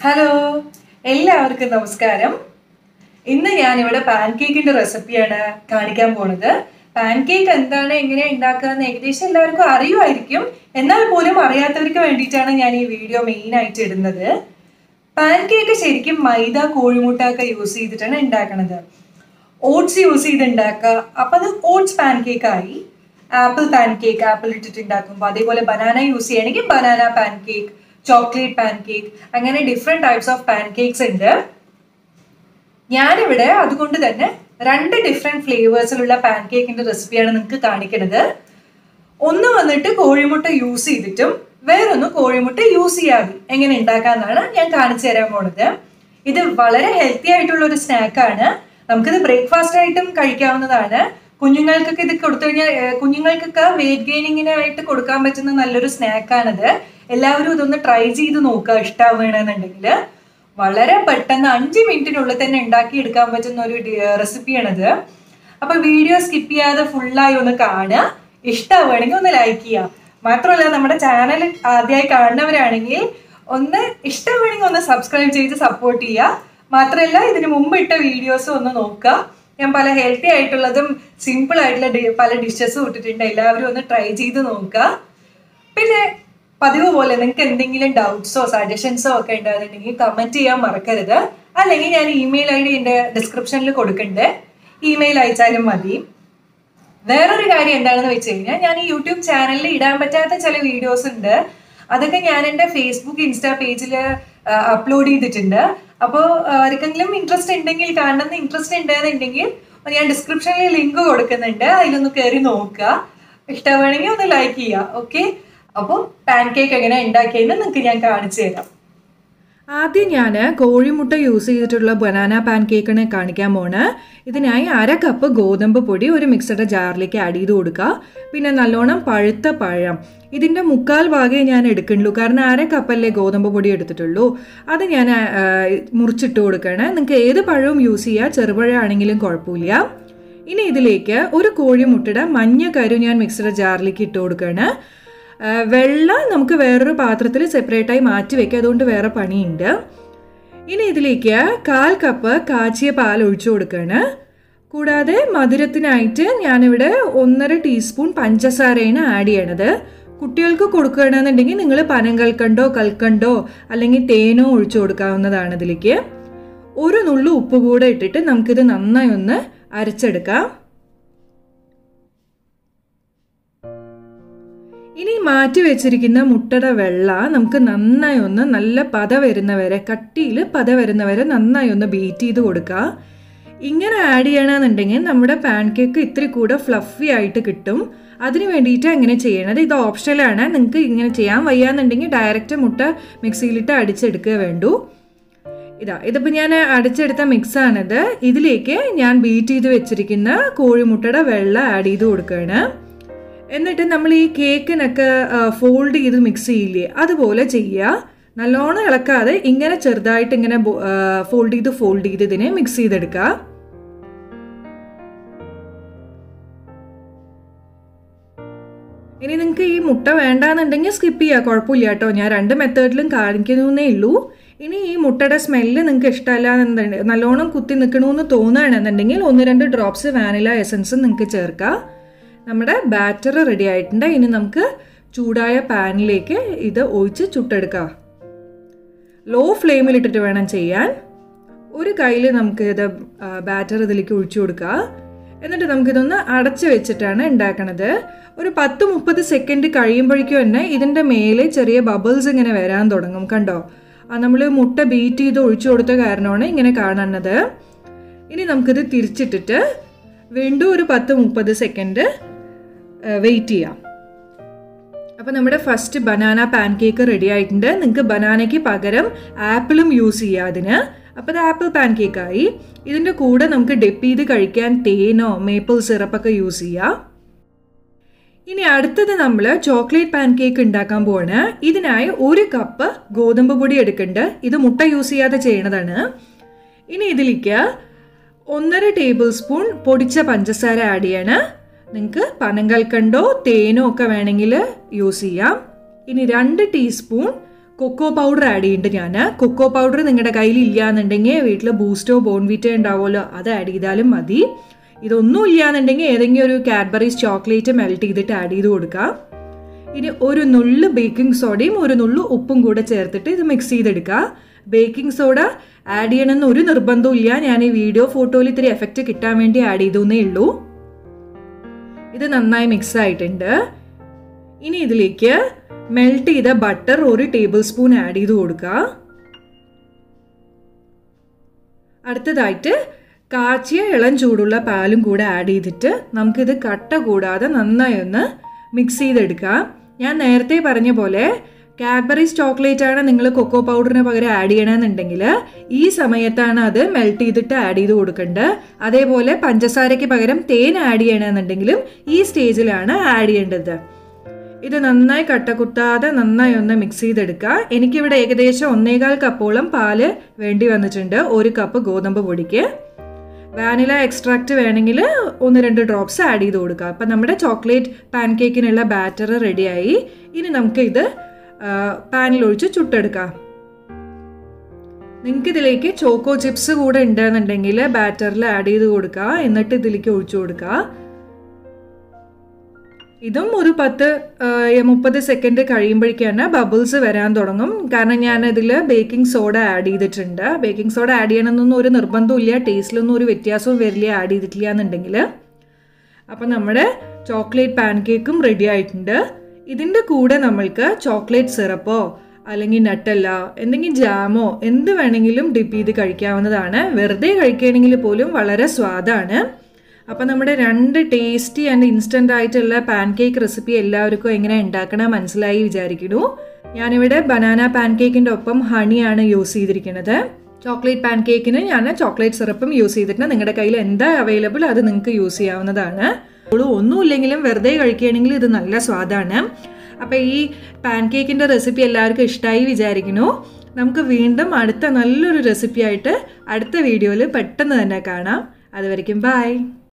hello എല്ലാവർക്കും നമസ്കാരം ഇന്ന് ഞാനിവിടെ പാൻ കേക്കിന്റെ റെസിപ്പിയാണ് കാണിക്കാൻ പോണത് പാൻ കേക്ക് എന്താണ് എങ്ങനെ ഉണ്ടാക്കുക എന്ന് ഏകദേശം എല്ലാവർക്കും അറിയുമായിരിക്കും എന്നാൽ പോലും അറിയാത്തവർക്ക് വേണ്ടിയിട്ടാണ് ഞാൻ ഈ വീഡിയോ മെയിൻ ആയിട്ട് ഇടുന്നത് പാൻ കേക്ക് ശരിക്കും മൈദ കോഴിമുട്ട ഒക്കെ യൂസ് ചെയ്തിട്ടാണ് ഉണ്ടാക്കണത് ഓട്സ് യൂസ് ചെയ്ത് ഉണ്ടാക്കുക അപ്പം അത് ഓട്സ് പാൻ കേക്ക് ആയി ആപ്പിൾ പാൻ കേക്ക് ആപ്പിൾ ഇട്ടിട്ട് ഉണ്ടാക്കുമ്പോൾ അതേപോലെ ബനാന യൂസ് ചെയ്യണമെങ്കിൽ banana pancake chocolate pancake അങ്ങനെ different types of pancakes ഉണ്ട് ഞാനിവിടെ അതുകൊണ്ട് തന്നെ രണ്ട് ഡിഫറെൻറ്റ് ഫ്ലേവേഴ്സിലുള്ള പാൻ കേക്കിന്റെ റെസിപ്പിയാണ് നിങ്ങൾക്ക് കാണിക്കുന്നത് ഒന്ന് വന്നിട്ട് കോഴിമുട്ട യൂസ് ചെയ്തിട്ടും വേറൊന്ന് കോഴിമുട്ട യൂസ് ചെയ്യാതെ എങ്ങനെ ഉണ്ടാക്കാന്നാണ് ഞാൻ കാണിച്ചു തരാൻ പോണത് ഇത് വളരെ ഹെൽത്തി ആയിട്ടുള്ള ഒരു സ്നാക്കാണ് നമുക്കിത് ബ്രേക്ക്ഫാസ്റ്റ് ആയിട്ടും കഴിക്കാവുന്നതാണ് കുഞ്ഞുങ്ങൾക്കൊക്കെ ഇത് കൊടുത്തു കഴിഞ്ഞാൽ ഏഹ്, കുഞ്ഞുങ്ങൾക്കൊക്കെ വെയിറ്റ് ഗെയിനിങ്ങിനായിട്ട് കൊടുക്കാൻ പറ്റുന്ന നല്ലൊരു സ്നാക്കാണിത് എല്ലാവരും ഇതൊന്ന് ട്രൈ ചെയ്ത് നോക്കുക ഇഷ്ടമാവുകയാണെന്നുണ്ടെങ്കിൽ വളരെ പെട്ടെന്ന് അഞ്ച് മിനിറ്റിനുള്ളിൽ തന്നെ ഉണ്ടാക്കി എടുക്കാൻ പറ്റുന്ന ഒരു റെസിപ്പിയാണിത് അപ്പൊ വീഡിയോ സ്കിപ്പ് ചെയ്യാതെ ഫുള്ളായി ഒന്ന് കാണുക ഇഷ്ടമാവുകയാണെങ്കിൽ ഒന്ന് ലൈക്ക് ചെയ്യുക മാത്രമല്ല നമ്മുടെ ചാനൽ ആദ്യമായി കാണുന്നവരാണെങ്കിൽ ഒന്ന് ഇഷ്ടമാണെങ്കിൽ ഒന്ന് സബ്സ്ക്രൈബ് ചെയ്ത് സപ്പോർട്ട് ചെയ്യുക മാത്രമല്ല ഇതിന് മുമ്പ് ഇട്ട വീഡിയോസും ഒന്ന് നോക്കുക ഞാൻ പല ഹെൽത്തി ആയിട്ടുള്ളതും സിമ്പിൾ ആയിട്ടുള്ള ഡി- പല ഡിഷസും ഇട്ടിട്ടുണ്ട് എല്ലാവരും ഒന്ന് ട്രൈ ചെയ്ത് നോക്കുക പിന്നെ പതിവ് പോലെ നിങ്ങൾക്ക് എന്തെങ്കിലും ഡൗട്ട്സോ സജഷൻസോ ഒക്കെ ഉണ്ടാകുന്നുണ്ടെങ്കിൽ കമന്റ് ചെയ്യാൻ മറക്കരുത് അല്ലെങ്കിൽ ഞാൻ ഇമെയിൽ ഐ ഡി എൻ്റെ ഡിസ്ക്രിപ്ഷനിൽ കൊടുക്കുന്നുണ്ട് ഇമെയിൽ അയച്ചാലും മതി വേറൊരു കാര്യം എന്താണെന്ന് വെച്ച് കഴിഞ്ഞാൽ ഞാൻ ഈ യൂട്യൂബ് ചാനലിൽ ഇടാൻ പറ്റാത്ത ചില വീഡിയോസ് ഉണ്ട് അതൊക്കെ ഞാൻ എൻ്റെ ഫേസ്ബുക്ക് ഇൻസ്റ്റാ പേജിൽ അപ്ലോഡ് ചെയ്തിട്ടുണ്ട് അപ്പോൾ ആർക്കെങ്കിലും ഇൻട്രസ്റ്റ് ഉണ്ടെങ്കിൽ കാണണമെന്ന് ഇൻട്രസ്റ്റ് ഉണ്ടെന്നുണ്ടെങ്കിൽ ഞാൻ ഡിസ്ക്രിപ്ഷനിൽ ലിങ്ക് കൊടുക്കുന്നുണ്ട് അതിലൊന്ന് കയറി നോക്കുക ഇഷ്ടമാണെങ്കിൽ ഒന്ന് ലൈക്ക് ചെയ്യുക ഓക്കെ അപ്പോൾ പാൻ കേക്ക് എങ്ങനെ ഉണ്ടാക്കിയെന്ന് നിങ്ങൾക്ക് ഞാൻ കാണിച്ചു തരാം ആദ്യം ഞാൻ കോഴിമുട്ട യൂസ് ചെയ്തിട്ടുള്ള ബനാന പാൻ കേക്കാണ് കാണിക്കാൻ പോണ് ഇതിനായി അര കപ്പ് ഗോതമ്പ് പൊടി ഒരു മിക്സഡ് ജാറിലേക്ക് ആഡ് ചെയ്ത് കൊടുക്കുക പിന്നെ നല്ലോണം പഴുത്ത പഴം ഇതിൻ്റെ മുക്കാൽ ഭാഗമേ ഞാൻ എടുക്കുന്നുള്ളൂ കാരണം അര കപ്പല്ലേ ഗോതമ്പ് പൊടി എടുത്തിട്ടുള്ളൂ അത് ഞാൻ ആ, മുറിച്ചിട്ട് കൊടുക്കണേ നിങ്ങൾക്ക് ഏത് പഴവും യൂസ് ചെയ്യുക ചെറുപഴമാണെങ്കിലും കുഴപ്പമില്ല ഇനി ഇതിലേക്ക് ഒരു കോഴിമുട്ടയുടെ മഞ്ഞ കരു ഞാൻ മിക്സഡ് ജാറിലേക്ക് ഇട്ട് കൊടുക്കുകയാണ് ആ, വെള്ളം നമുക്ക് വേറൊരു പാത്രത്തിൽ സെപ്പറേറ്റായി മാറ്റി വെക്കുക അതുകൊണ്ട് വേറെ പണിയുണ്ട് ഇനി ഇതിലേക്ക് കാൽ കപ്പ് കാച്ചിയ പാൽ ഒഴിച്ചു കൊടുക്കുകയാണ് കൂടാതെ മധുരത്തിനായിട്ട് ഞാനിവിടെ ഒന്നര ടീസ്പൂൺ പഞ്ചസാരയാണ് ആഡ് ചെയ്യണത് കുട്ടികൾക്ക് കൊടുക്കുകയാണെന്നുണ്ടെങ്കിൽ നിങ്ങൾ പനം കൽക്കണ്ടോ കൽക്കണ്ടോ അല്ലെങ്കിൽ തേനോ ഒഴിച്ചു കൊടുക്കാവുന്നതാണ് ഇതിലേക്ക് ഒരു നുള്ളു ഉപ്പ് കൂടെ ഇട്ടിട്ട് നമുക്കിത് നന്നായി ഒന്ന് അരച്ചെടുക്കാം ഇനി മാറ്റി വെച്ചിരിക്കുന്ന മുട്ടയുടെ വെള്ള നമുക്ക് നന്നായി ഒന്ന് നല്ല പത വരുന്നവരെ കട്ടിയിൽ പത വരുന്നവരെ നന്നായി ഒന്ന് ബീറ്റ് ചെയ്ത് കൊടുക്കുക ഇങ്ങനെ ആഡ് ചെയ്യണമെന്നുണ്ടെങ്കിൽ നമ്മുടെ പാൻ കേക്ക് ഇത്തിരി കൂടെ ഫ്ലഫി ആയിട്ട് കിട്ടും അതിന് വേണ്ടിയിട്ട് എങ്ങനെ ചെയ്യണത് ഇത് ഓപ്ഷനിലാണ് നിങ്ങൾക്ക് ഇങ്ങനെ ചെയ്യാൻ വയ്യാന്നുണ്ടെങ്കിൽ ഡയറക്റ്റ് മുട്ട മിക്സിയിലിട്ട് അടിച്ചെടുക്കുക വേണ്ടൂ ഇതാ ഇതിപ്പോൾ ഞാൻ അടിച്ചെടുത്ത മിക്സാണിത് ഇതിലേക്ക് ഞാൻ ബീറ്റ് ചെയ്ത് വെച്ചിരിക്കുന്ന കോഴിമുട്ടയുടെ വെള്ള ആഡ് ചെയ്ത് കൊടുക്കുകയാണ് എന്നിട്ട് നമ്മൾ ഈ കേക്കിനൊക്കെ ഫോൾഡ് ചെയ്ത് മിക്സ് ചെയ്യില്ലേ അതുപോലെ ചെയ്യുക നല്ലോണം ഇളക്കാതെ ഇങ്ങനെ ചെറുതായിട്ട് ഇങ്ങനെ ഫോൾഡ് ചെയ്ത് ഫോൾഡ് ചെയ്ത് ഇതിനെ മിക്സ് ചെയ്തെടുക്കുക ഇനി നിങ്ങൾക്ക് ഈ മുട്ട വേണ്ടാന്നുണ്ടെങ്കിൽ സ്കിപ്പ് ചെയ്യുക കുഴപ്പമില്ല കേട്ടോ ഞാൻ രണ്ട് മെത്തേഡിലും കാണിക്കുന്നേ ഉള്ളൂ ഇനി ഈ മുട്ടയുടെ സ്മെല്ല് നിങ്ങൾക്ക് ഇഷ്ടമല്ല എന്നുണ്ടെങ്കിൽ നല്ലോണം കുത്തി നിൽക്കണമെന്ന് തോന്നുകയാണെന്നുണ്ടെങ്കിൽ ഒന്ന് രണ്ട് ഡ്രോപ്സ് വാനില എസൻസ് നിങ്ങൾക്ക് ചേർക്കാം നമ്മുടെ ബാറ്റർ റെഡി ആയിട്ടുണ്ട് ഇനി നമുക്ക് ചൂടായ പാനിലേക്ക് ഇത് ഒഴിച്ച് ചുട്ടെടുക്കാം ലോ ഫ്ലെയിമിലിട്ടിട്ട് വേണം ചെയ്യാൻ ഒരു കയ്യിൽ നമുക്ക് ഇത് ബാറ്റർ ഇതിലേക്ക് ഒഴിച്ചു കൊടുക്കുക എന്നിട്ട് നമുക്കിതൊന്ന് അടച്ചു വെച്ചിട്ടാണ് ഉണ്ടാക്കണത് ഒരു പത്ത് മുപ്പത് സെക്കൻഡ് കഴിയുമ്പോഴേക്കും തന്നെ ഇതിൻ്റെ മേലെ ചെറിയ ബബിൾസ് ഇങ്ങനെ വരാൻ തുടങ്ങും കണ്ടോ ആ നമ്മൾ മുട്ട ബീറ്റ് ചെയ്ത് ഒഴിച്ചു കൊടുത്ത കാരണമാണ് ഇങ്ങനെ കാണുന്നത് ഇനി നമുക്കിത് തിരിച്ചിട്ടിട്ട് വീണ്ടും ഒരു പത്ത് മുപ്പത് സെക്കൻഡ് വെയിറ്റ് ചെയ്യാം അപ്പോൾ നമ്മുടെ first banana pancake ready ആയിട്ടുണ്ട് നിങ്ങൾക്ക് ബനാനയ്ക്ക് പകരം ആപ്പിളും യൂസ് ചെയ്യാം അതിന് അപ്പോൾ അത് ആപ്പിൾ പാൻ കേക്കായി ഇതിൻ്റെ കൂടെ നമുക്ക് ഡെപ്പ് ചെയ്ത് കഴിക്കാൻ തേനോ മേപ്പിൾ സിറപ്പൊക്കെ യൂസ് ചെയ്യാം ഇനി അടുത്തത് നമ്മൾ ചോക്ലേറ്റ് പാൻ കേക്ക് ഉണ്ടാക്കാൻ പോവാണ് ഇതിനായി ഒരു കപ്പ് ഗോതമ്പ് പൊടി എടുക്കുന്നുണ്ട് ഇത് മുട്ട യൂസ് ചെയ്യാതെ ചെയ്യണതാണ് ഇനി ഇതിലേക്ക് ഒന്നര ടേബിൾ സ്പൂൺ പൊടിച്ച പഞ്ചസാര ആഡ് ചെയ്യണം നിങ്ങൾക്ക് പനങ്കൽക്കണ്ടോ തേനോ ഒക്കെ വേണമെങ്കിൽ യൂസ് ചെയ്യാം ഇനി രണ്ട് ടീസ്പൂൺ കൊക്കോ പൗഡർ ആഡ് ചെയ്യുന്നുണ്ട് ഞാൻ കൊക്കോ പൗഡർ നിങ്ങളുടെ കയ്യിൽ ഇല്ലയെന്നുണ്ടെങ്കിൽ വീട്ടിൽ ബൂസ്റ്റോ ബോൺവിറ്റോ ഉണ്ടാവുമല്ലോ അത് ആഡ് ചെയ്താലും മതി ഇതൊന്നും ഇല്ലയെന്നുണ്ടെങ്കിൽ ഏതെങ്കിലും ഒരു കാഡ്ബറീസ് ചോക്ലേറ്റ് മെൽറ്റ് ചെയ്തിട്ട് ആഡ് ചെയ്ത് കൊടുക്കുക ഇനി ഒരു നുള്ളു ബേക്കിംഗ് സോഡയും ഒരു നുള്ളു ഉപ്പും കൂടെ ചേർത്തിട്ട് ഇത് മിക്സ് ചെയ്തെടുക്കുക ബേക്കിംഗ് സോഡ ആഡ് ചെയ്യണമെന്ന് ഒരു നിർബന്ധവും ഇല്ല ഞാൻ ഈ വീഡിയോ ഫോട്ടോയിൽ ഇത്തിരി എഫക്റ്റ് കിട്ടാൻ വേണ്ടി ആഡ് ചെയ്തേ ഉള്ളൂ ഇത് നന്നായി മിക്സ് ആയിട്ടുണ്ട് ഇനി ഇതിലേക്ക് മെൽറ്റ് ചെയ്ത ബട്ടർ ഒരു ടേബിൾ സ്പൂൺ ആഡ് ചെയ്ത് കൊടുക്കുക അടുത്തതായിട്ട് കാച്ചിയ ഇളം ചൂടുള്ള പാലും കൂടെ ആഡ് ചെയ്തിട്ട് നമുക്കിത് കട്ട കൂടാതെ നന്നായി ഒന്ന് മിക്സ് ചെയ്തെടുക്കാം ഞാൻ നേരത്തെ പറഞ്ഞ പോലെ കാഡ്ബറീസ് ചോക്ലേറ്റ് ആണ് നിങ്ങൾ കൊക്കോ പൗഡറിന് പകരം ആഡ് ചെയ്യണമെന്നുണ്ടെങ്കിൽ ഈ സമയത്താണ് അത് മെൽറ്റ് ചെയ്തിട്ട് ആഡ് ചെയ്ത് കൊടുക്കേണ്ടത് അതേപോലെ പഞ്ചസാരയ്ക്ക് പകരം തേൻ ആഡ് ചെയ്യണമെന്നുണ്ടെങ്കിലും ഈ സ്റ്റേജിലാണ് ആഡ് ചെയ്യേണ്ടത് ഇത് നന്നായി കട്ടകുത്താതെ നന്നായി ഒന്ന് മിക്സ് ചെയ്തെടുക്കുക എനിക്കിവിടെ ഏകദേശം ഒന്നേകാൽ കപ്പോളം പാല് വേണ്ടി വന്നിട്ടുണ്ട് ഒരു കപ്പ് ഗോതമ്പ് പൊടിക്ക് വാനില എക്സ്ട്രാക്റ്റ് വേണമെങ്കിൽ ഒന്ന് രണ്ട് ഡ്രോപ്സ് ആഡ് ചെയ്ത് കൊടുക്കുക അപ്പം നമ്മുടെ ചോക്ലേറ്റ് പാൻ കേക്കിനുള്ള ബാറ്റർ റെഡിയായി ഇനി നമുക്ക് ഇത് പാനിൽ ഒഴിച്ച് ചുട്ടെടുക്കാം നിങ്ങൾക്ക് ഇതിലേക്ക് ചോക്കോ ചിപ്സ് കൂടെ ഉണ്ടെന്നുണ്ടെങ്കിൽ ബാറ്ററിൽ ആഡ് ചെയ്ത് കൊടുക്കുക എന്നിട്ട് ഇതിലേക്ക് ഒഴിച്ചു കൊടുക്കുക ഇതും ഒരു പത്ത് മുപ്പത് സെക്കൻഡ് കഴിയുമ്പോഴേക്കാണ് ബബിൾസ് വരാൻ തുടങ്ങും കാരണം ഞാൻ ഇതിൽ ബേക്കിംഗ് സോഡ ആഡ് ചെയ്തിട്ടുണ്ട് ബേക്കിംഗ് സോഡ ആഡ് ചെയ്യണമെന്നൊന്നും ഒരു നിർബന്ധമില്ല ടേസ്റ്റിലൊന്നും ഒരു വ്യത്യാസവും വരില്ല ആഡ് ചെയ്തിട്ടില്ല എന്നുണ്ടെങ്കിൽ അപ്പം നമ്മുടെ ചോക്ലേറ്റ് പാൻ കേക്കും റെഡി ആയിട്ടുണ്ട് ഇതിൻ്റെ കൂടെ നമ്മൾക്ക് ചോക്ലേറ്റ് സിറപ്പോ അല്ലെങ്കിൽ നട്ടല്ല എന്തെങ്കിലും ജാമോ എന്ത് വേണമെങ്കിലും ഡിപ്പ് ചെയ്ത് കഴിക്കാവുന്നതാണ് വെറുതെ കഴിക്കുകയാണെങ്കിൽ പോലും വളരെ സ്വാദാണ് അപ്പോൾ നമ്മുടെ രണ്ട് ടേസ്റ്റി ആൻഡ് ഇൻസ്റ്റൻ്റ് ആയിട്ടുള്ള പാൻ കേക്ക് റെസിപ്പി എല്ലാവർക്കും എങ്ങനെ ഉണ്ടാക്കണം മനസ്സിലായി വിചാരിക്കുന്നു ഞാനിവിടെ ബനാന പാൻ കേക്കിൻ്റെ ഒപ്പം ഹണിയാണ് യൂസ് ചെയ്തിരിക്കുന്നത് ചോക്ലേറ്റ് പാൻ കേക്കിന് ഞാൻ ചോക്ലേറ്റ് സിറപ്പും യൂസ് ചെയ്തിട്ടുണ്ട് നിങ്ങളുടെ കയ്യിൽ എന്താ അവൈലബിൾ അത് നിങ്ങൾക്ക് യൂസ് ചെയ്യാവുന്നതാണ് ഒന്നുമില്ലെങ്കിലും വെറുതെ കഴിക്കുകയാണെങ്കിൽ ഇത് നല്ല സ്വാദാണ് അപ്പോൾ ഈ പാൻ കേക്കിൻ്റെ റെസിപ്പി എല്ലാവർക്കും ഇഷ്ടമായി വിചാരിക്കുന്നു നമുക്ക് വീണ്ടും അടുത്ത നല്ലൊരു റെസിപ്പി ആയിട്ട് അടുത്ത വീഡിയോയിൽ പെട്ടെന്ന് തന്നെ കാണാം അതുവരെയ്ക്കും ബൈ